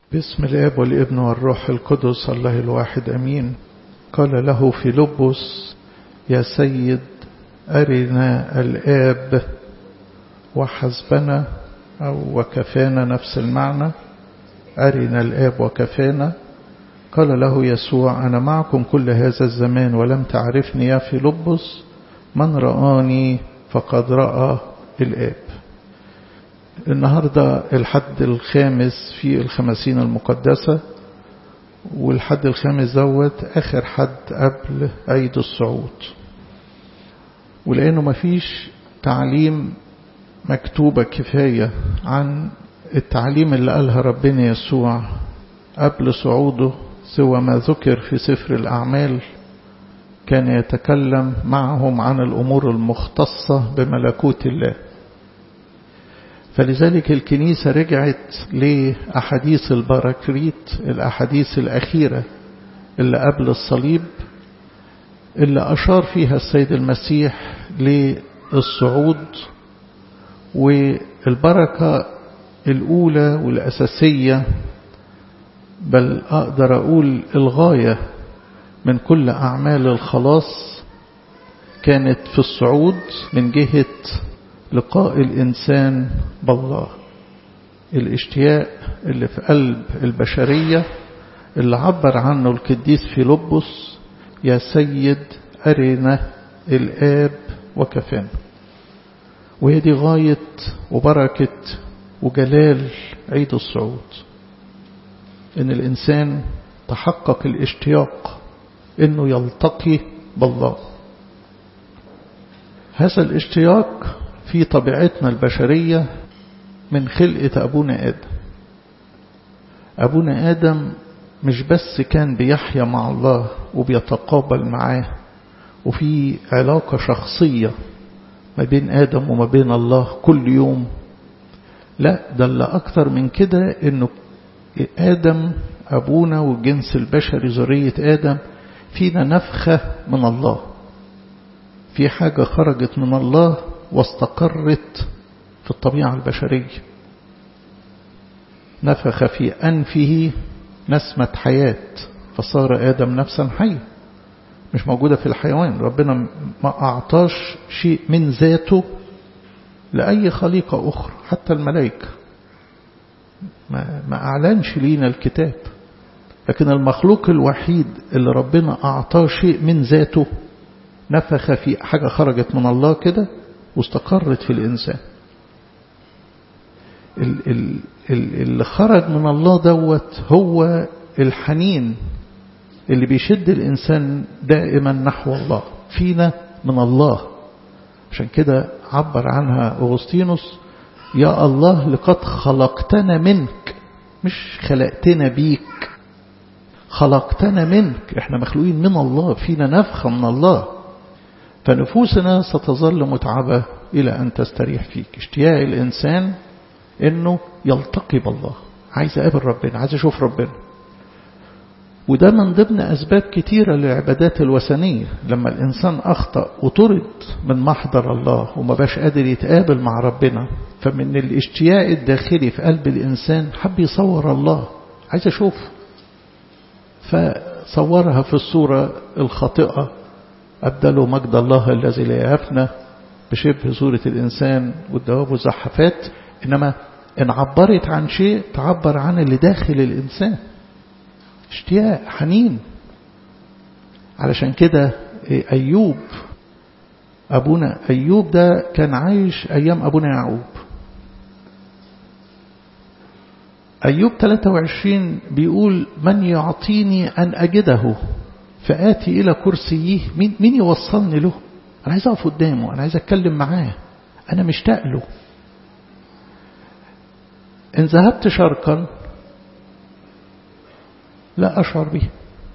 باسم الاب والابن والروح القدس الله الواحد امين قال له فيلبس يا سيد ارنا الاب وحسبنا او وكفانا نفس المعنى ارنا الاب وكفانا قال له يسوع انا معكم كل هذا الزمان ولم تعرفني يا فيلبس من رآني فقد رأى الآب النهاردة الحد الخامس في الخمسين المقدسة والحد الخامس دوت آخر حد قبل عيد الصعود ولأنه مفيش تعليم مكتوبة كفاية عن التعليم اللي قالها ربنا يسوع قبل صعوده سوى ما ذكر في سفر الأعمال كان يتكلم معهم عن الأمور المختصة بملكوت الله فلذلك الكنيسة رجعت لأحاديث البراكريت الأحاديث الأخيرة اللي قبل الصليب اللي أشار فيها السيد المسيح للصعود والبركة الأولى والأساسية بل أقدر أقول الغاية من كل أعمال الخلاص كانت في الصعود من جهة لقاء الإنسان بالله الاشتياق اللي في قلب البشرية اللي عبر عنه القديس فيلبس يا سيد أرنا الآب وكفانا وهي دي غاية وبركة وجلال عيد الصعود إن الإنسان تحقق الاشتياق إنه يلتقي بالله هذا الاشتياق في طبيعتنا البشرية من خلقة أبونا آدم أبونا آدم مش بس كان بيحيا مع الله وبيتقابل معاه وفي علاقة شخصية ما بين آدم وما بين الله كل يوم لا ده اللي أكتر من كده إنه آدم أبونا والجنس البشري ذرية آدم فينا نفخة من الله في حاجة خرجت من الله واستقرت في الطبيعة البشرية نفخ في أنفه نسمة حياة فصار آدم نفسا حية مش موجودة في الحيوان ربنا ما أعطاش شيء من ذاته لأي خليقة أخرى حتى الملائكة ما, ما أعلنش لينا الكتاب لكن المخلوق الوحيد اللي ربنا أعطاه شيء من ذاته نفخ في حاجة خرجت من الله كده واستقرت في الإنسان اللي خرج من الله دوت هو الحنين اللي بيشد الإنسان دائما نحو الله فينا من الله عشان كده عبر عنها أغسطينوس يا الله لقد خلقتنا منك مش خلقتنا بيك خلقتنا منك احنا مخلوقين من الله فينا نفخة من الله فنفوسنا ستظل متعبة إلى أن تستريح فيك اشتياق الإنسان إنه يلتقي بالله عايز أقابل ربنا عايز أشوف ربنا وده من ضمن أسباب كتيرة للعبادات الوثنية لما الإنسان أخطأ وطرد من محضر الله وما باش قادر يتقابل مع ربنا فمن الاشتياق الداخلي في قلب الإنسان حب يصور الله عايز أشوفه فصورها في الصورة الخاطئة أبدلوا مجد الله الذي لا يفنى بشبه صورة الإنسان والدواب والزحفات إنما إن عبرت عن شيء تعبر عن اللي داخل الإنسان اشتياق حنين علشان كده أيوب أبونا أيوب ده كان عايش أيام أبونا يعقوب أيوب 23 بيقول من يعطيني أن أجده فآتي إلى كرسيه مين, مين يوصلني له أنا عايز أقف قدامه أنا عايز أتكلم معاه أنا مشتاق له إن ذهبت شرقا لا أشعر به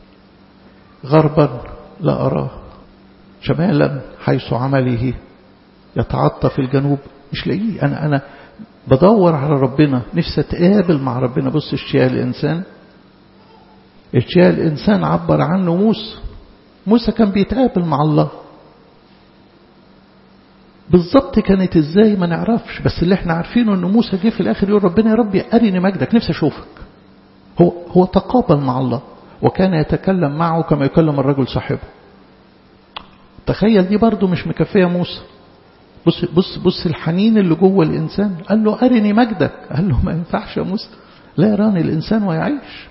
غربا لا أراه شمالا حيث عمله يتعطى في الجنوب مش لاقيه أنا أنا بدور على ربنا نفسي أتقابل مع ربنا بص اشتياق الإنسان اشتياق الإنسان عبر عنه موسى موسى كان بيتقابل مع الله بالظبط كانت ازاي ما نعرفش بس اللي احنا عارفينه ان موسى جه في الاخر يقول ربنا يا ربي ارني مجدك نفسي اشوفك هو هو تقابل مع الله وكان يتكلم معه كما يكلم الرجل صاحبه تخيل دي برضه مش مكفيه موسى بص بص بص الحنين اللي جوه الانسان قال له ارني مجدك قال له ما ينفعش يا موسى لا يراني الانسان ويعيش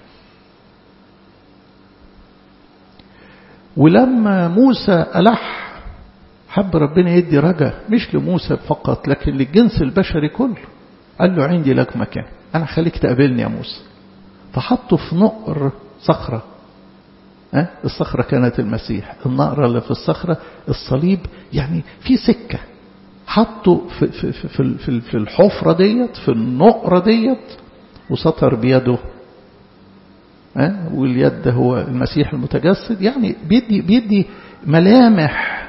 ولما موسى ألح حب ربنا يدي رجا مش لموسى فقط لكن للجنس البشري كله قال له عندي لك مكان أنا خليك تقابلني يا موسى فحطه في نقر صخرة أه؟ الصخرة كانت المسيح النقرة اللي في الصخرة الصليب يعني في سكة حطه في, في, في, في, في الحفرة ديت في النقرة ديت وسطر بيده أه؟ واليد هو المسيح المتجسد يعني بيدي, بيدي ملامح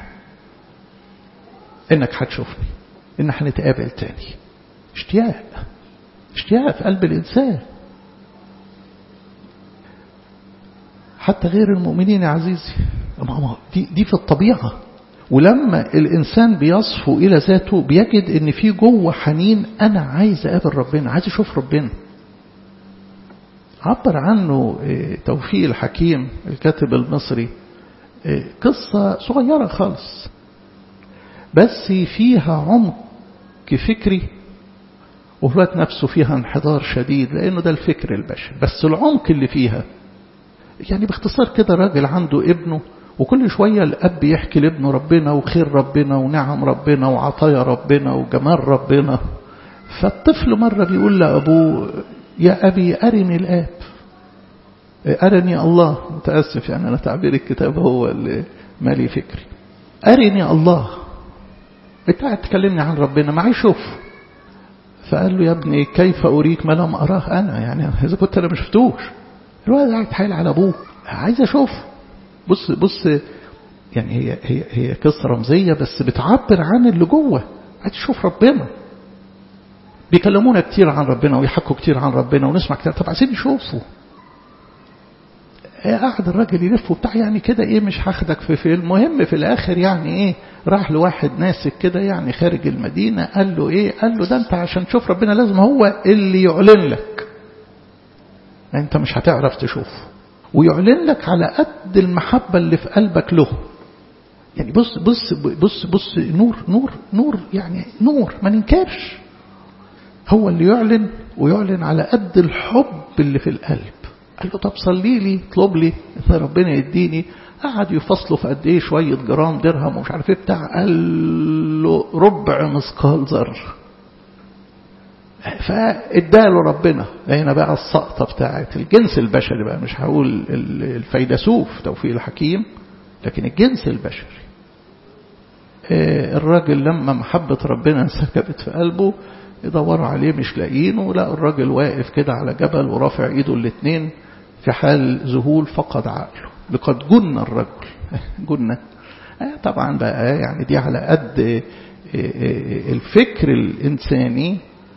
انك هتشوفني ان هنتقابل تاني اشتياق اشتياق في قلب الانسان حتى غير المؤمنين يا عزيزي دي, دي في الطبيعة ولما الإنسان بيصفو إلى ذاته بيجد إن في جوه حنين أنا عايز أقابل ربنا عايز أشوف ربنا عبر عنه توفيق الحكيم الكاتب المصري قصة صغيرة خالص بس فيها عمق فكري وفي الوقت نفسه فيها انحدار شديد لأنه ده الفكر البشري بس العمق اللي فيها يعني باختصار كده راجل عنده ابنه وكل شوية الأب يحكي لابنه ربنا وخير ربنا ونعم ربنا وعطايا ربنا وجمال ربنا فالطفل مرة بيقول لأبوه يا أبي أرني الآب أرني الله متأسف يعني أنا تعبير الكتاب هو اللي مالي فكري أرني الله أنت قاعد تكلمني عن ربنا معي شوف فقال له يا ابني كيف أريك ما لم أراه أنا يعني إذا كنت أنا ما شفتوش الولد قاعد حايل على أبوه عايز أشوف بص بص يعني هي هي هي قصة رمزية بس بتعبر عن اللي جوه عايز تشوف ربنا بيكلمونا كتير عن ربنا ويحكوا كتير عن ربنا ونسمع كتير طب عايزين نشوفه قعد الراجل يلف وبتاع يعني كده ايه مش هاخدك في فيلم المهم في الاخر يعني ايه راح لواحد ناسك كده يعني خارج المدينة قال له ايه قال له ده انت عشان تشوف ربنا لازم هو اللي يعلن لك يعني انت مش هتعرف تشوفه ويعلن لك على قد المحبة اللي في قلبك له يعني بص بص بص بص نور نور نور يعني نور ما ننكرش هو اللي يعلن ويعلن على قد الحب اللي في القلب قال له طب صلي لي اطلب لي ان ربنا يديني قعد يفصلوا في قد ايه شويه جرام درهم ومش عارف ايه بتاع قال له ربع مثقال ذر فاداله ربنا هنا بقى السقطة بتاعت الجنس البشري بقى مش هقول الفيلسوف توفيق الحكيم لكن الجنس البشري الراجل لما محبة ربنا انسكبت في قلبه يدوروا عليه مش لاقيينه لا الراجل واقف كده على جبل ورافع ايده الاثنين في حال ذهول فقد عقله لقد جن الرجل جن طبعا بقى يعني دي على قد الفكر الإنساني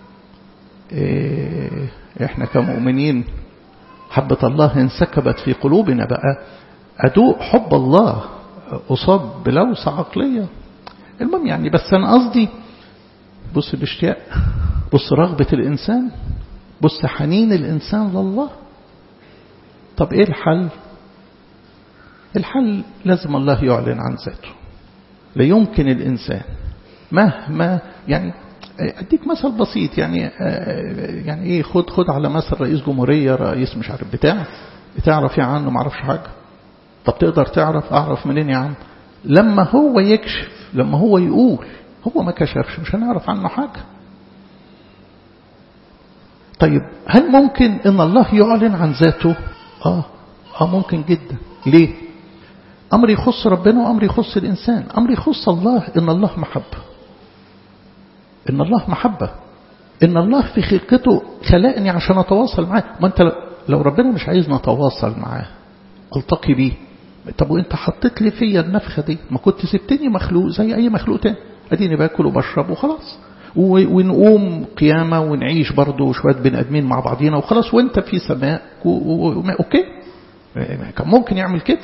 احنا كمؤمنين حبة الله انسكبت في قلوبنا بقى أدوق حب الله أصاب بلوسة عقلية المهم يعني بس أنا قصدي بص الاشتياق بص رغبة الإنسان بص حنين الإنسان لله طب إيه الحل الحل لازم الله يعلن عن ذاته لا يمكن الإنسان مهما يعني أديك مثل بسيط يعني يعني إيه خد خد على مثل رئيس جمهورية رئيس مش عارف بتاع بتعرف يا عنه ما اعرفش حاجة طب تقدر تعرف أعرف منين يا عم لما هو يكشف لما هو يقول هو ما كشفش مش هنعرف عنه حاجة طيب هل ممكن ان الله يعلن عن ذاته اه اه ممكن جدا ليه امر يخص ربنا وامر يخص الانسان امر يخص الله ان الله محبة ان الله محبة ان الله في خلقته خلقني عشان اتواصل معاه ما انت لو ربنا مش عايز نتواصل معاه التقي بيه طب وانت حطيت لي فيا النفخه دي ما كنت سبتني مخلوق زي اي مخلوق تاني اديني باكل وبشرب وخلاص ونقوم قيامة ونعيش برضه شوية بني ادمين مع بعضينا وخلاص وانت في سماء و... و... اوكي كان ممكن يعمل كده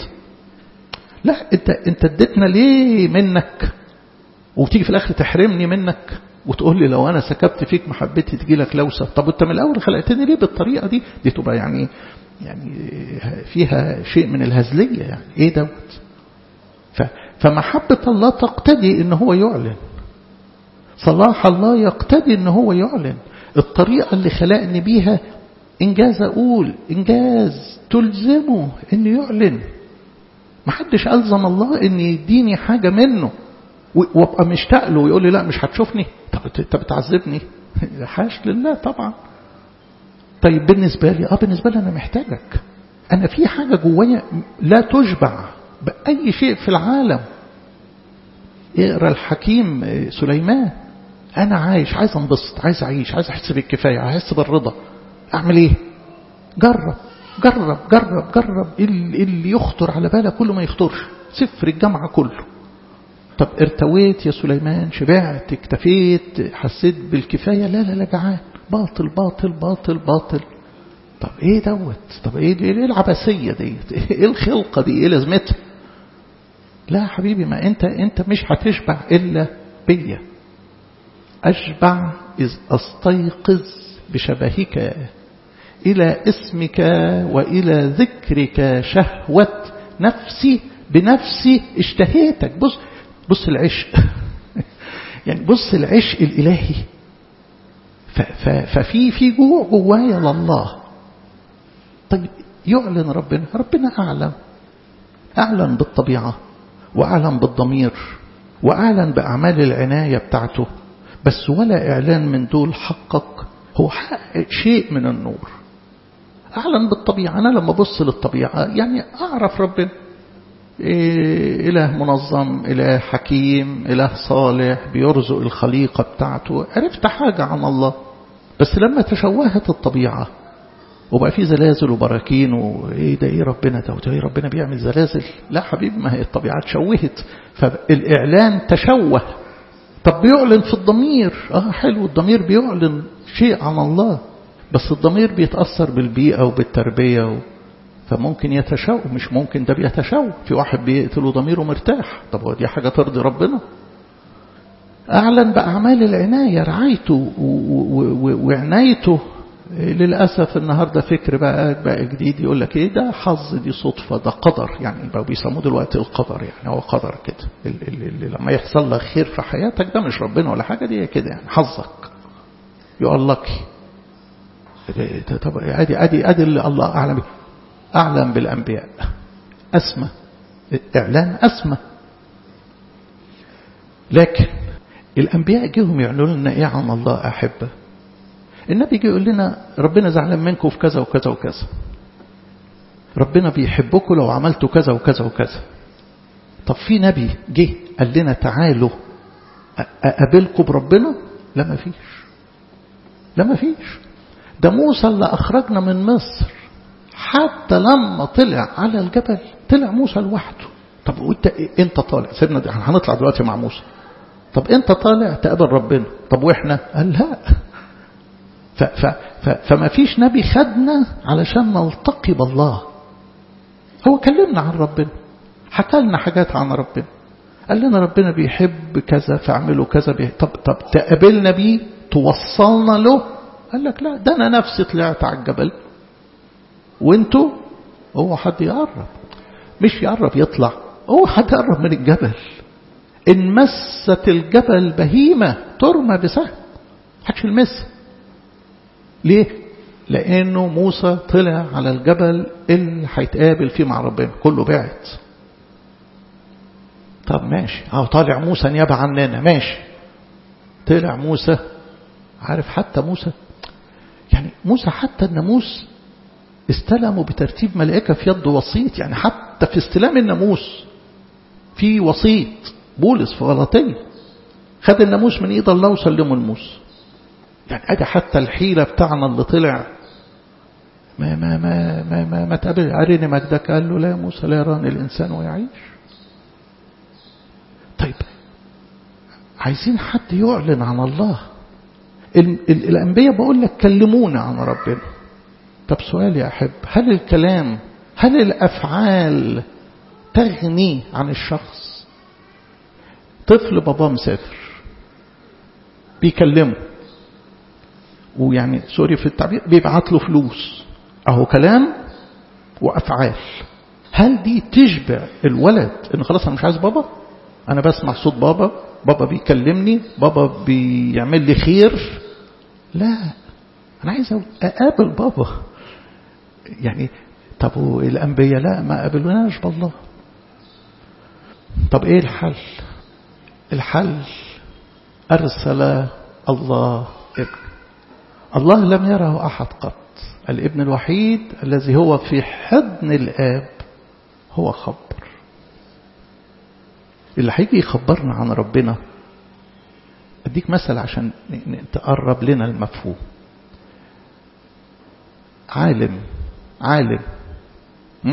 لا انت انت اديتنا ليه منك وتيجي في الاخر تحرمني منك وتقول لي لو أنا سكبت فيك محبتي تجي لك لوسة طب أنت من الأول خلقتني ليه بالطريقة دي دي تبقى يعني يعني فيها شيء من الهزلية يعني إيه دوت فمحبة الله تقتدي إن هو يعلن صلاح الله يقتدي إن هو يعلن الطريقة اللي خلقني بيها إنجاز أقول إنجاز تلزمه إن يعلن محدش ألزم الله إن يديني حاجة منه وابقى مشتاق له ويقول لي لا مش هتشوفني طب انت بتعذبني حاش لله طبعا طيب بالنسبة لي اه بالنسبة لي انا محتاجك انا في حاجة جوايا لا تشبع بأي شيء في العالم اقرا الحكيم سليمان انا عايش عايز انبسط عايز اعيش عايز احس بالكفاية عايز احس بالرضا اعمل ايه جرب جرب جرب جرب اللي يخطر على بالك كله ما يخطرش سفر الجامعة كله طب ارتويت يا سليمان شبعت اكتفيت حسيت بالكفاية لا لا لا جعان باطل باطل باطل باطل طب ايه دوت طب ايه ايه العبثية ديت ايه الخلقة دي ايه لازمتها لا حبيبي ما انت انت مش هتشبع الا بيا اشبع اذ استيقظ بشبهك الى اسمك والى ذكرك شهوة نفسي بنفسي اشتهيتك بص بص العشق يعني بص العشق الإلهي ففي في جوع جوايا لله طيب يعلن ربنا ربنا أعلم أعلن بالطبيعة وأعلن بالضمير وأعلن بأعمال العناية بتاعته بس ولا إعلان من دول حقق هو حقق شيء من النور أعلن بالطبيعة أنا لما أبص للطبيعة يعني أعرف ربنا إيه إله منظم إله حكيم إله صالح بيرزق الخليقة بتاعته عرفت حاجة عن الله بس لما تشوهت الطبيعة وبقى في زلازل وبراكين وايه ده ايه ربنا ده ايه ربنا بيعمل زلازل لا حبيبي ما هي الطبيعة اتشوهت فالإعلان تشوه طب بيعلن في الضمير اه حلو الضمير بيعلن شيء عن الله بس الضمير بيتأثر بالبيئة وبالتربية و... فممكن يتشوه مش ممكن ده بيتشوه في واحد بيقتل ضميره مرتاح طب هو دي حاجة ترضي ربنا أعلن بأعمال العناية رعايته وعنايته للأسف النهاردة فكر بقى, بقى جديد يقول لك إيه ده حظ دي صدفة ده قدر يعني بقى بيسموه دلوقتي القدر يعني هو قدر كده اللي, اللي لما يحصل لك خير في حياتك ده مش ربنا ولا حاجة دي كده يعني حظك يقول لك طب ادي ادي ادي اللي الله اعلم به اعلم بالانبياء اسمى اعلان اسمى لكن الانبياء جيهم يعلنوا لنا ايه عن الله احبه النبي يجي يقول لنا ربنا زعلان منكم في كذا وكذا وكذا ربنا بيحبكم لو عملتوا كذا وكذا وكذا طب في نبي جه قال لنا تعالوا اقابلكم بربنا لا ما فيش لا ما فيش ده موسى اللي اخرجنا من مصر حتى لما طلع على الجبل طلع موسى لوحده طب وانت انت طالع سيبنا دي هنطلع دلوقتي مع موسى طب انت طالع تقابل ربنا طب واحنا قال لا ف ف ف فما فيش نبي خدنا علشان نلتقي بالله هو كلمنا عن ربنا حكى لنا حاجات عن ربنا قال لنا ربنا بيحب كذا فاعملوا كذا بيه. طب طب تقابلنا بيه توصلنا له قال لك لا ده انا نفسي طلعت على الجبل وانتوا هو حد يقرب مش يقرب يطلع هو حد يقرب من الجبل ان مست الجبل بهيمه ترمى بسهم محدش يلمسها ليه لانه موسى طلع على الجبل اللي هيتقابل فيه مع ربنا كله بعد طب ماشي اهو طالع موسى نيابه عننا ماشي طلع موسى عارف حتى موسى يعني موسى حتى الناموس استلموا بترتيب ملائكة في يد وسيط يعني حتى في استلام الناموس في وسيط بولس في غلطية خد الناموس من ايد الله وسلمه لموسى يعني ادي حتى الحيلة بتاعنا اللي طلع ما ما ما ما ما, ما تقابل أرني مجدك قال له لا يا موسى لا يراني الإنسان ويعيش طيب عايزين حد يعلن عن الله الأنبياء بقول لك كلمونا عن ربنا طب سؤال يا أحب هل الكلام هل الأفعال تغني عن الشخص طفل باباه مسافر بيكلمه ويعني سوري في التعبير بيبعت له فلوس اهو كلام وافعال هل دي تشبع الولد ان خلاص انا مش عايز بابا انا بسمع صوت بابا بابا بيكلمني بابا بيعمل لي خير لا انا عايز اقابل بابا يعني طب الانبياء لا ما قابلوناش بالله طب ايه الحل الحل ارسل الله ابن الله لم يره احد قط الابن الوحيد الذي هو في حضن الاب هو خبر اللي هيجي يخبرنا عن ربنا اديك مثل عشان تقرب لنا المفهوم عالم عالم م?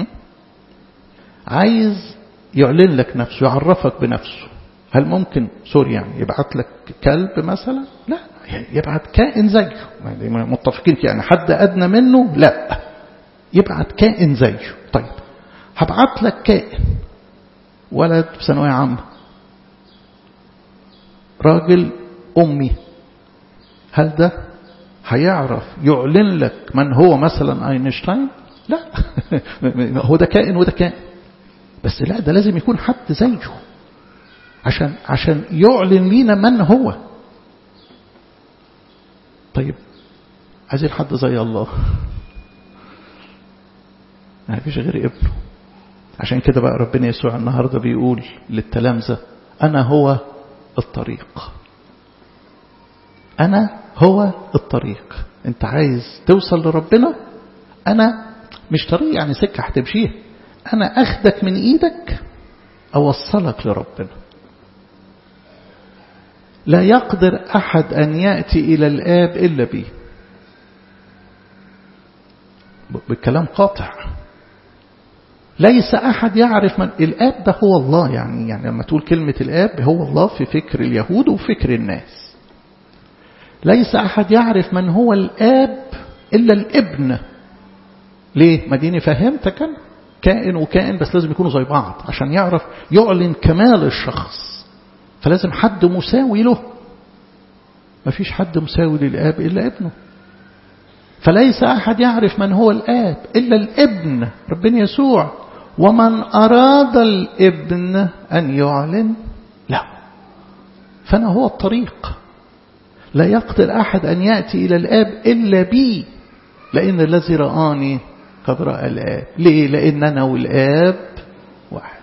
عايز يعلن لك نفسه يعرفك بنفسه هل ممكن سوري يعني يبعت لك كلب مثلا لا يبعت كائن زيه متفقين يعني حد أدنى منه لا يبعت كائن زيه طيب هبعت لك كائن ولد في ثانوية عامة راجل أمي هل ده هيعرف يعلن لك من هو مثلا أينشتاين لا هو ده كائن وده كائن بس لا ده لازم يكون حد زيه عشان عشان يعلن لينا من هو طيب عايزين حد زي الله ما فيش غير ابنه عشان كده بقى ربنا يسوع النهاردة بيقول للتلامذة أنا هو الطريق أنا هو الطريق أنت عايز توصل لربنا أنا مش طريق يعني سكة هتمشيها أنا أخدك من إيدك أوصلك لربنا لا يقدر أحد أن يأتي إلى الآب إلا بي بالكلام قاطع ليس أحد يعرف من الآب ده هو الله يعني يعني لما تقول كلمة الآب هو الله في فكر اليهود وفكر الناس ليس أحد يعرف من هو الآب إلا الابن ليه؟ ما ديني فهمتك أنا كائن وكائن بس لازم يكونوا زي بعض عشان يعرف يعلن كمال الشخص فلازم حد مساوي له ما فيش حد مساوي للآب إلا ابنه فليس أحد يعرف من هو الآب إلا الابن ربنا يسوع ومن أراد الابن أن يعلن له فأنا هو الطريق لا يقدر أحد أن يأتي إلى الآب إلا بي لأن الذي رآني قد رأى الآب ليه؟ لأن أنا والآب واحد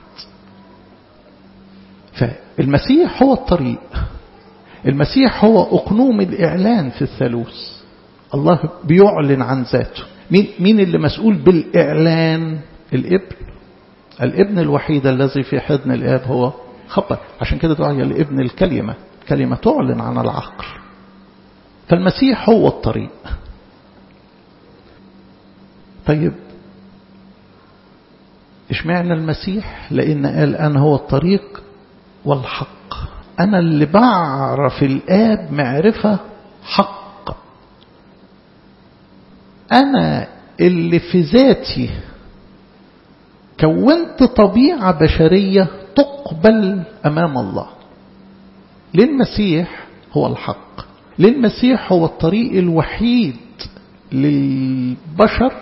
فالمسيح هو الطريق المسيح هو أقنوم الإعلان في الثالوث الله بيعلن عن ذاته مين, مين اللي مسؤول بالإعلان الابن الابن الوحيد الذي في حضن الآب هو خبر عشان كده دعي لابن الكلمة كلمة تعلن عن العقل فالمسيح هو الطريق طيب اشمعنى المسيح لأن قال أنا هو الطريق والحق أنا اللي بعرف الآب معرفة حق أنا اللي في ذاتي كونت طبيعة بشرية تقبل أمام الله للمسيح هو الحق للمسيح هو الطريق الوحيد للبشر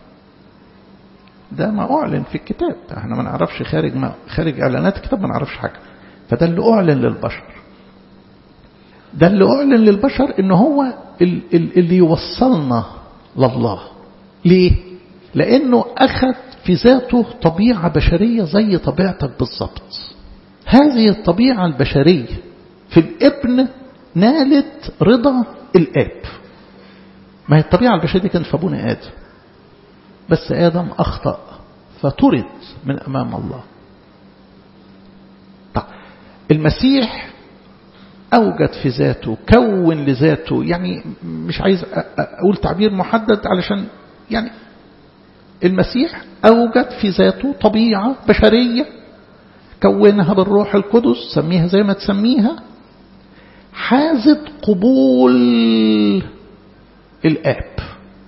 ده ما أعلن في الكتاب احنا ما نعرفش خارج ما خارج إعلانات الكتاب ما نعرفش حاجة فده اللي أعلن للبشر ده اللي أعلن للبشر إن هو اللي يوصلنا لله ليه؟ لأنه أخذ في ذاته طبيعة بشرية زي طبيعتك بالضبط هذه الطبيعة البشرية في الابن نالت رضا الآب ما هي الطبيعة البشرية دي كانت في أبونا آدم بس آدم أخطأ فطرد من أمام الله طيب المسيح أوجد في ذاته كون لذاته يعني مش عايز أقول تعبير محدد علشان يعني المسيح أوجد في ذاته طبيعة بشرية كونها بالروح القدس سميها زي ما تسميها حازت قبول الآب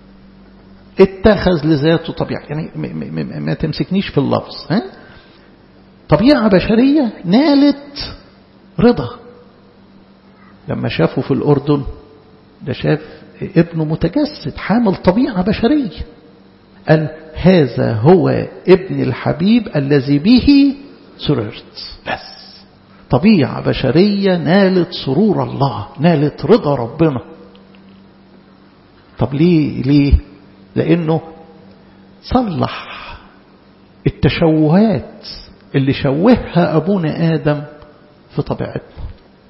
اتخذ لذاته طبيعة يعني ما تمسكنيش في اللفظ ها؟ طبيعة بشرية نالت رضا لما شافه في الأردن ده شاف ابنه متجسد حامل طبيعة بشرية قال هذا هو ابن الحبيب الذي به سررت بس طبيعة بشرية نالت سرور الله نالت رضا ربنا طب ليه ليه لأنه صلح التشوهات اللي شوهها أبونا آدم في طبيعتنا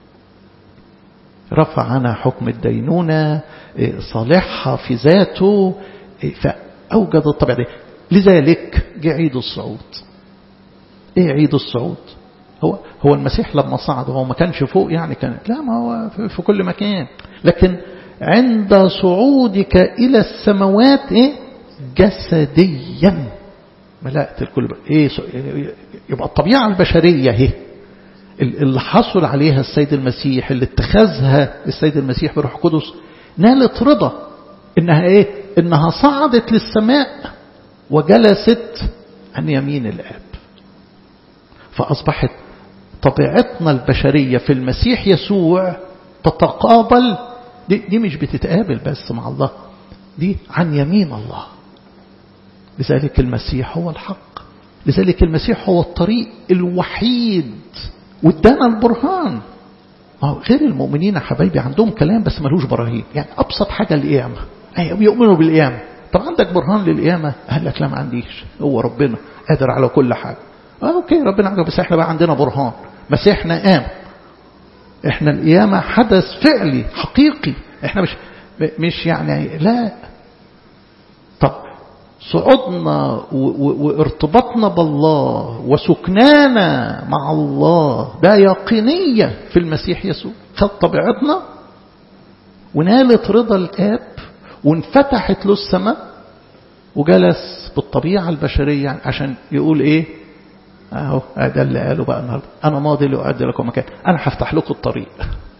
رفع عنها حكم الدينونة صالحها في ذاته فأوجد الطبيعة دي لذلك جه عيد الصعود ايه عيد الصعود هو هو المسيح لما صعد هو ما كانش فوق يعني كان لا ما هو في كل مكان لكن عند صعودك إلى السماوات إيه جسديا ملأت الكل إيه يبقى الطبيعة البشرية هي اللي حصل عليها السيد المسيح اللي اتخذها السيد المسيح بروح القدس نالت رضا انها ايه انها صعدت للسماء وجلست عن يمين الاب فاصبحت طبيعتنا البشرية في المسيح يسوع تتقابل دي, دي مش بتتقابل بس مع الله دي عن يمين الله لذلك المسيح هو الحق لذلك المسيح هو الطريق الوحيد وادانا البرهان غير المؤمنين يا حبايبي عندهم كلام بس ملوش براهين يعني أبسط حاجة القيامة يؤمنوا بالقيامة طب عندك برهان للقيامة قال لك لا ما عنديش هو ربنا قادر على كل حاجة آه أوكي ربنا عندك بس احنا بقى عندنا برهان مسيحنا قام احنا القيامة حدث فعلي حقيقي احنا مش مش يعني لا طب صعودنا وارتباطنا بالله وسكنانا مع الله ده يقينية في المسيح يسوع خد طبيعتنا ونالت رضا الآب وانفتحت له السماء وجلس بالطبيعة البشرية عشان يقول ايه اهو ده اللي قاله بقى النهارده انا ماضي لأعد لكم مكان انا هفتح لكم الطريق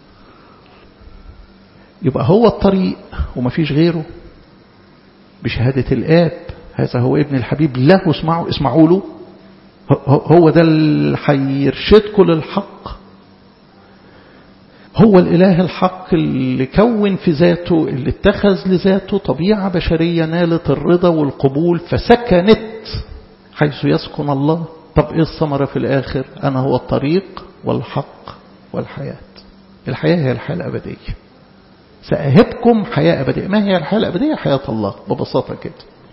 يبقى هو الطريق ومفيش غيره بشهادة الآب هذا هو ابن الحبيب له اسمعوا اسمعوا له هو ده اللي هيرشدكم للحق هو الإله الحق اللي كون في ذاته اللي اتخذ لذاته طبيعة بشرية نالت الرضا والقبول فسكنت حيث يسكن الله طب ايه الثمرة في الآخر أنا هو الطريق والحق والحياة الحياة هي الحياة الأبدية سأهبكم حياة أبدية ما هي الحياة الأبدية حياة الله ببساطة كده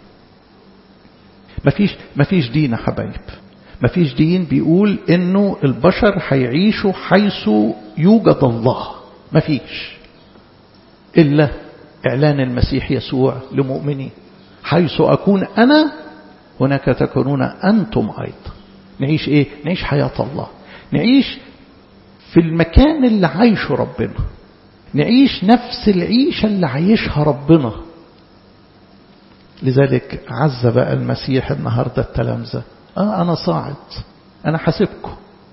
مفيش, مفيش دين يا حبايب مفيش دين بيقول انه البشر هيعيشوا حيث يوجد الله مفيش إلا إعلان المسيح يسوع لمؤمنين حيث أكون أنا هناك تكونون أنتم أيضا نعيش إيه؟ نعيش حياة الله نعيش في المكان اللي عايشه ربنا نعيش نفس العيشة اللي عايشها ربنا لذلك عز بقى المسيح النهاردة التلامذة آه أنا صاعد أنا حاسبكم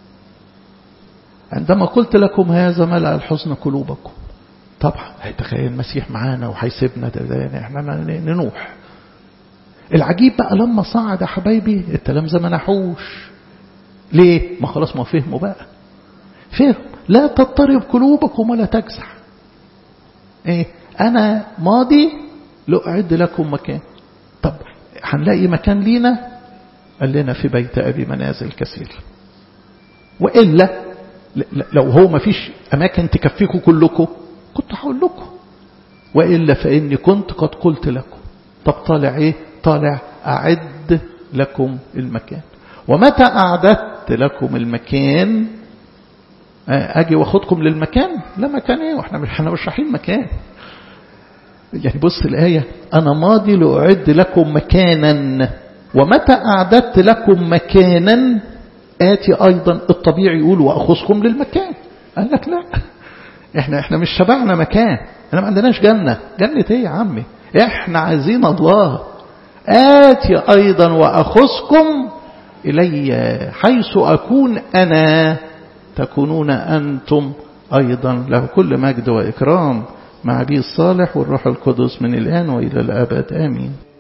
عندما قلت لكم هذا ملأ الحزن قلوبكم طبعا تخيل المسيح معانا وهيسيبنا ده, ده يعني احنا ننوح العجيب بقى لما صعد يا حبايبي التلامذة ما نحوش ليه ما خلاص ما فهموا بقى فهم لا تضطرب قلوبكم ولا تجزع ايه انا ماضي لأعد لكم مكان طب هنلاقي مكان لينا قال لنا في بيت أبي منازل كثير وإلا لو هو ما فيش أماكن تكفيكم كلكم كنت هقول لكم وإلا فإني كنت قد قلت لكم طب طالع إيه طالع أعد لكم المكان ومتى أعددت لكم المكان أجي واخدكم للمكان لا مكان إيه وإحنا مش احنا مش رايحين مكان يعني بص الآية أنا ماضي لأعد لكم مكانا ومتى أعددت لكم مكانا آتي أيضا الطبيعي يقول وأخذكم للمكان قال لك لا احنا احنا مش شبعنا مكان احنا ما عندناش جنة جنة ايه يا عمي احنا عايزين الله آتي أيضا وأخذكم إلي حيث أكون أنا تكونون أنتم أيضا له كل مجد وإكرام مع أبي الصالح والروح القدس من الآن وإلى الأبد آمين